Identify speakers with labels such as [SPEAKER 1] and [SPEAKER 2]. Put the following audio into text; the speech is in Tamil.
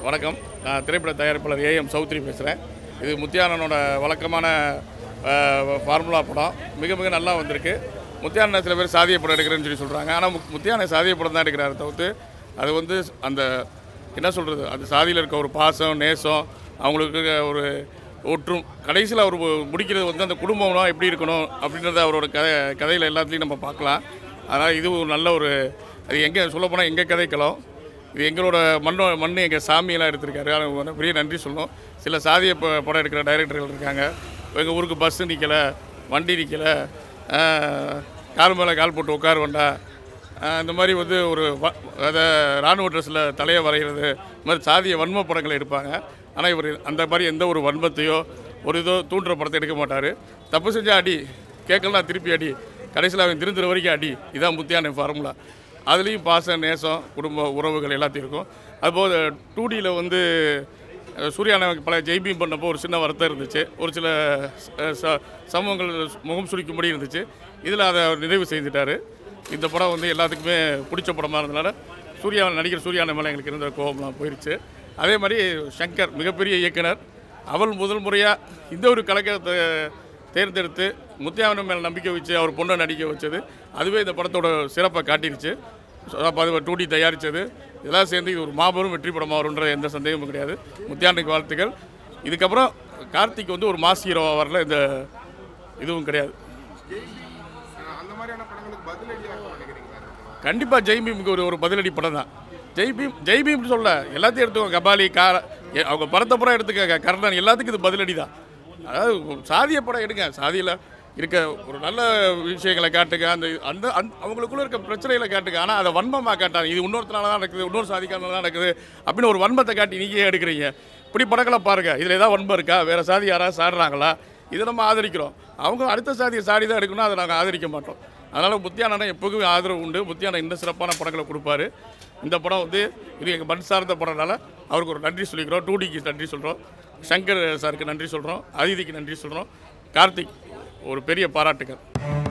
[SPEAKER 1] வணக்கம் நான் திரைப்பட தயாரிப்பாளர் ஏஎம் சௌத்ரி பேசுகிறேன் இது முத்தியானனோட வழக்கமான ஃபார்முலா படம் மிக மிக நல்லா வந்திருக்கு முத்தியானன் சில பேர் சாதிய படம் எடுக்கிறேன்னு சொல்லி சொல்கிறாங்க ஆனால் முக் முத்தியான சாதிய படம் தான் எடுக்கிறாரு தவிர்த்து அது வந்து அந்த என்ன சொல்கிறது அது சாதியில் இருக்க ஒரு பாசம் நேசம் அவங்களுக்கு இருக்க ஒரு ஒற்றும் கடைசியில் அவர் முடிக்கிறது வந்து அந்த குடும்பம்னா எப்படி இருக்கணும் அப்படின்றத அவரோட கதை கதையில் எல்லாத்துலேயும் நம்ம பார்க்கலாம் அதனால் இது ஒரு நல்ல ஒரு அது எங்கே சொல்லப்போனால் எங்கள் கதைக்களம் இது எங்களோட மண்ணோ மண் எங்கள் சாமியெல்லாம் எடுத்திருக்காரு அவருக்கு வந்து பெரிய நன்றி சொல்லணும் சில சாதிய ப- படம் எடுக்கிற டைரக்டர்கள் இருக்காங்க எங்கள் ஊருக்கு பஸ்ஸு நிற்கலை வண்டி நிற்கலை கால் மேலே கால் போட்டு உட்கார வேண்டாம் ஆஹ் இந்த மாதிரி வந்து ஒரு வ- அதை இராணுவ ட்ரெஸ்ஸில் தலையை வரைகிறது இந்த மாதிரி சாதிய வன்ம படங்களை எடுப்பாங்க ஆனால் இவர் அந்த மாதிரி எந்த ஒரு வன்மத்தையோ ஒரு இதோ தூண்டுற படத்தை எடுக்க மாட்டார் தப்பு செஞ்சா அடி கேட்கலாம் திருப்பி அடி கடைசியில் அவன் திருந்துற வரைக்கும் அடி இதான் முத்தியான ஃபார்முலா அதுலேயும் பாசம் நேசம் குடும்ப உறவுகள் எல்லாத்தையும் இருக்கும் அதுபோல் டூ டியில் வந்து அஹ், சூர்யானை பல ஜெய்பீம் பண்ணப்போ ஒரு சின்ன வருத்தம் இருந்துச்சு ஒரு சில அஹ், ச- சம்பவங்கள் முகம் சுளிக்கும்படி இருந்துச்சு இதில் அதை அவர் நிறைவு செஞ்சுட்டாரு இந்த படம் வந்து எல்லாத்துக்குமே பிடிச்ச படமாக இருந்தனால சூர்யா நடிகர் சூர்யான மேலே எங்களுக்கு இருந்த கோபம்லாம் போயிடுச்சு அதே மாதிரி சங்கர் மிகப்பெரிய இயக்குனர் அவள் முதல் முறையாக இந்த ஒரு கலக்கத்தை தேர்ந்தெடுத்து முத்தியாவனம் மேலே நம்பிக்கை வச்சு அவர் பொண்ணை நடிக்க வச்சது அதுவே இந்த படத்தோட சிறப்பை காட்டிடுச்சு அப்போ அது டூ டி தயாரித்தது இதெல்லாம் சேர்ந்து இது ஒரு மாபெரும் வெற்றி படமாக வரும்ன்ற எந்த சந்தேகமும் கிடையாது முத்தியாண்டுக்கு வாழ்த்துக்கள் இதுக்கப்புறம் கார்த்திக் வந்து ஒரு மாஸ் ஹீரோவாக வரல இந்த இதுவும் கிடையாது
[SPEAKER 2] அந்த மாதிரியான படங்களுக்கு பதிலடியாக நினைக்கிறீங்களா
[SPEAKER 1] கண்டிப்பாக ஜெய்பீமுக்கு ஒரு ஒரு பதிலடி படம் தான் ஜெய்பீம் ஜெய்பீம் சொல்ல எல்லாத்தையும் எடுத்துக்கோ கபாலி கார எ- அவங்க படத்தை படம் எடுத்துக்க கர்ணன் எல்லாத்துக்கும் இது பதிலடி தான் அதாவது சாதிய படம் எடுங்க சாதியில் இருக்க ஒரு நல்ல விஷயங்களை காட்டுங்க அந்த அந்த அந்த அவங்களுக்குள்ள இருக்க பிரச்சனைகளை காட்டுங்க ஆனால் அதை வன்மமாக காட்டாங்க இது இன்னொருத்தனால தான் நடக்குது இன்னொரு சாதிக்காரனால தான் நடக்குது அப்படின்னு ஒரு வன்மத்தை காட்டி நீங்கள் எடுக்கிறீங்க இப்படி படங்களை பாருங்கள் இதில் ஏதாவது வன்மம் இருக்கா வேறு சாதி யாராவது சாடுறாங்களா இதை நம்ம ஆதரிக்கிறோம் அவங்க அடுத்த சாதியை சாடி தான் எடுக்கணும் அதை நாங்கள் ஆதரிக்க மாட்டோம் அதனால் முத்தியானனை எப்போதுமே ஆதரவு உண்டு முத்தியானம் இன்னும் சிறப்பான படங்களை கொடுப்பாரு இந்த படம் வந்து இது எங்கள் மண் சார்ந்த படம்னால அவருக்கு ஒரு நன்றி சொல்லிக்கிறோம் டூடிக்கு நன்றி சொல்கிறோம் சங்கர் சாருக்கு நன்றி சொல்கிறோம் அதிதிக்கு நன்றி சொல்கிறோம் கார்த்திக் ஒரு பெரிய பாராட்டுகள்